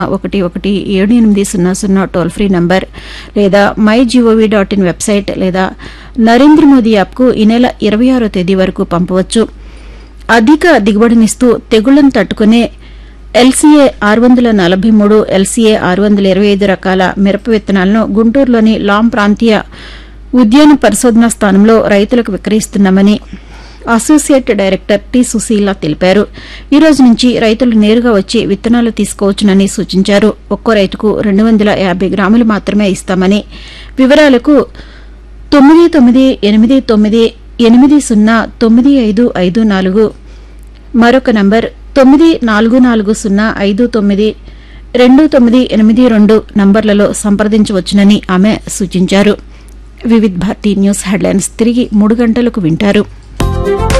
ఒకటి ఒకటి ఏడు ఎనిమిది సున్నా సున్నా టోల్ ఫ్రీ నంబర్ లేదా my GOV dot in website లేదా నరేంద్ర మోదీ యాప్కు ఈ నెల ఇరవై ఆరో తేదీ వరకు పంపవచ్చు అధిక దిగుబడినిస్తూ తెగుళ్లను తట్టుకునే ఎల్సీఏ ఆరు వందల నలభై మూడు ఎల్సీఏ ఆరు వందల ఇరవై ఐదు రకాల మిరప విత్తనాలను గుంటూరులోని లాం ప్రాంతీయ ఉద్యాన పరిశోధనా స్థానంలో రైతులకు విక్రయిస్తున్నామని అసోసియేట్ డైరెక్టర్ టి సుశీల తెలిపారు ఈ రోజు నుంచి రైతులు నేరుగా వచ్చి విత్తనాలు తీసుకోవచ్చునని సూచించారు ఒక్కో రైతుకు రెండు వందల యాభై గ్రాములు మాత్రమే ఇస్తామని వివరాలకు తొమ్మిది తొమ్మిది ఎనిమిది తొమ్మిది ఎనిమిది సున్నా తొమ్మిది ఐదు ఐదు నాలుగు మరొక నంబర్ తొమ్మిది నాలుగు నాలుగు సున్నా ఐదు తొమ్మిది రెండు తొమ్మిది ఎనిమిది రెండు నంబర్లలో సంప్రదించవచ్చునని ఆమె సూచించారు వివిధ్ భారతి న్యూస్ హెడ్లైన్స్ తిరిగి మూడు గంటలకు వింటారు